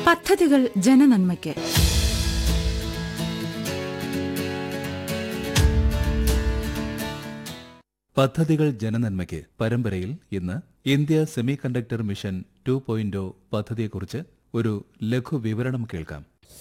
പദ്ധതികൾ ജനനന്മയ്ക്ക് പദ്ധതികൾ ജനനന്മയ്ക്ക് പരമ്പരയിൽ ഇന്ന് India semiconductor mission two point പദ്ധതിയെക്കുറിച്ച് ഒരു ലഘു വിവരണം കേൾക്കാം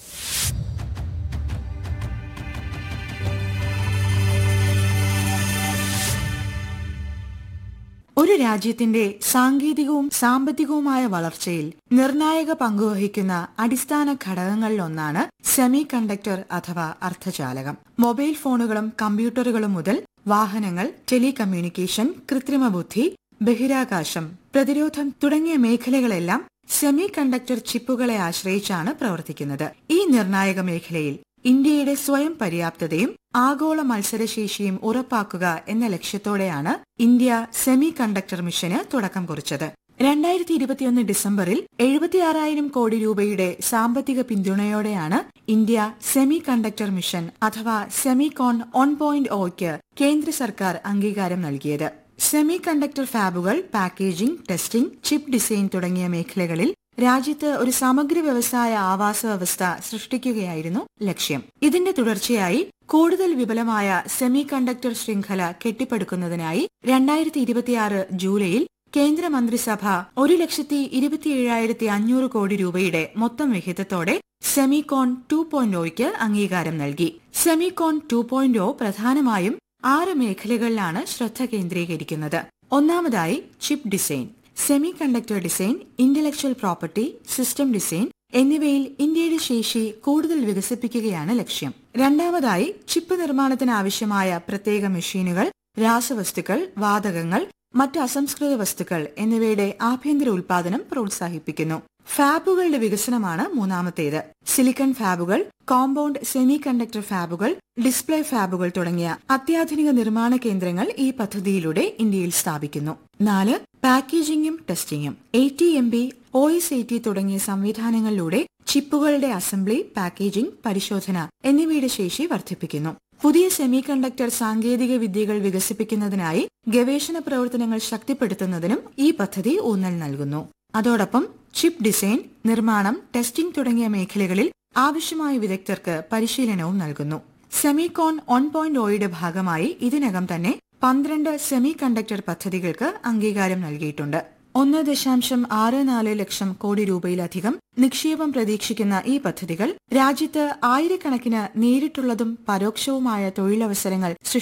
ഒരു രാജ്യത്തിന്റെ സാങ്കേതികവും സാമ്പത്തികവുമായ വളർച്ചയിൽ നിർണായക പങ്കുവഹിക്കുന്ന അടിസ്ഥാന ഘടകങ്ങളിലൊന്നാണ് സെമി കണ്ടക്ടർ അഥവാ അർദ്ധചാലകം മൊബൈൽ ഫോണുകളും കമ്പ്യൂട്ടറുകളും മുതൽ വാഹനങ്ങൾ ടെലികമ്മ്യൂണിക്കേഷൻ കൃത്രിമ ബുദ്ധി ബഹിരാകാശം പ്രതിരോധം തുടങ്ങിയ മേഖലകളെല്ലാം സെമി കണ്ടക്ടർ ചിപ്പുകളെ ആശ്രയിച്ചാണ് പ്രവർത്തിക്കുന്നത് ഈ നിർണായക മേഖലയിൽ ഇന്ത്യയുടെ സ്വയം പര്യാപ്തതയും ആഗോള മത്സരശേഷിയും ഉറപ്പാക്കുക എന്ന ലക്ഷ്യത്തോടെയാണ് ഇന്ത്യ സെമി കണ്ടക്ടർ മിഷന് തുടക്കം കുറിച്ചത് രണ്ടായിരത്തി ഇരുപത്തിയൊന്ന് ഡിസംബറിൽ എഴുപത്തിയാറായിരം കോടി രൂപയുടെ സാമ്പത്തിക പിന്തുണയോടെയാണ് ഇന്ത്യ സെമി കണ്ടക്ടർ മിഷൻ അഥവാ സെമികോൺ ഓൺ പോയിന്റ് ഒക്ക് കേന്ദ്ര സർക്കാർ അംഗീകാരം നൽകിയത് സെമി കണ്ടക്ടർ ഫാബുകൾ പാക്കേജിംഗ് ടെസ്റ്റിംഗ് ചിപ്പ് ഡിസൈൻ തുടങ്ങിയ മേഖലകളിൽ രാജ്യത്ത് ഒരു സമഗ്ര വ്യവസായ ആവാസ വ്യവസ്ഥ സൃഷ്ടിക്കുകയായിരുന്നു ലക്ഷ്യം ഇതിന്റെ തുടർച്ചയായി കൂടുതൽ വിപുലമായ സെമി കണ്ടക്ടർ ശൃംഖല കെട്ടിപ്പടുക്കുന്നതിനായി രണ്ടായിരത്തി ഇരുപത്തിയാറ് ജൂലൈയിൽ കേന്ദ്ര മന്ത്രിസഭ ഒരു ലക്ഷത്തി ഇരുപത്തിയേഴായിരത്തി അഞ്ഞൂറ് കോടി രൂപയുടെ മൊത്തം വിഹിതത്തോടെ സെമികോൺ ടു പോയിന്റ് ഒയ്ക്ക് അംഗീകാരം നൽകി സെമികോൺ ടു പോയിന്റ് ഒ പ്രധാനമായും ആറ് മേഖലകളിലാണ് ശ്രദ്ധ കേന്ദ്രീകരിക്കുന്നത് ഒന്നാമതായി chip design semiconductor design intellectual property system design എന്നിവയിൽ ഇന്ത്യയുടെ ശേഷി കൂടുതൽ വികസിപ്പിക്കുകയാണ് ലക്ഷ്യം രണ്ടാമതായി ചിപ്പ് നിർമ്മാണത്തിന് ആവശ്യമായ പ്രത്യേക മെഷീനുകൾ രാസവസ്തുക്കൾ വാതകങ്ങൾ മറ്റ് അസംസ്കൃത വസ്തുക്കൾ എന്നിവയുടെ ആഭ്യന്തര ഉൽപാദനം പ്രോത്സാഹിപ്പിക്കുന്നു ഫാബുകളുടെ വികസനമാണ് മൂന്നാമത്തേത് സിലിക്കൺ ഫാബുകൾ കോമ്പൗണ്ട് സെമി കണ്ടക്ടർ ഫാബുകൾ ഡിസ്പ്ലേ ഫാബുകൾ തുടങ്ങിയ അത്യാധുനിക നിർമ്മാണ കേന്ദ്രങ്ങൾ ഈ പദ്ധതിയിലൂടെ ഇന്ത്യയിൽ സ്ഥാപിക്കുന്നു നാല് പാക്കേജിംഗും ടെസ്റ്റിംഗും A T M B O S A T തുടങ്ങിയ സംവിധാനങ്ങളിലൂടെ ചിപ്പുകളുടെ അസംബ്ലി പാക്കേജിംഗ് പരിശോധന എന്നിവയുടെ ശേഷി വർദ്ധിപ്പിക്കുന്നു പുതിയ സെമി കണ്ടക്ടർ സാങ്കേതിക വിദ്യകൾ വികസിപ്പിക്കുന്നതിനായി ഗവേഷണ പ്രവർത്തനങ്ങൾ ശക്തിപ്പെടുത്തുന്നതിനും ഈ പദ്ധതി ഊന്നൽ നൽകുന്നു അതോടൊപ്പം ചിപ്പ് ഡിസൈൻ നിർമ്മാണം ടെസ്റ്റിംഗ് തുടങ്ങിയ മേഖലകളിൽ ആവശ്യമായ വിദഗ്ധർക്ക് പരിശീലനവും നൽകുന്നു സെമികോൺ ഓൺ പോയിന്റ് ഒയുടെ ഭാഗമായി ഇതിനകം തന്നെ പന്ത്രണ്ട് സെമി കണ്ടക്ടർ പദ്ധതികൾക്ക് അംഗീകാരം നൽകിയിട്ടുണ്ട് ഒന്ന് ദശാംശം ആറ് നാല് ലക്ഷം കോടി രൂപയിലധികം നിക്ഷേപം പ്രതീക്ഷിക്കുന്ന ഈ പദ്ധതികൾ രാജ്യത്ത് ആയിരക്കണക്കിന് നേരിട്ടുള്ളതും പരോക്ഷവുമായ തൊഴിലവസരങ്ങൾ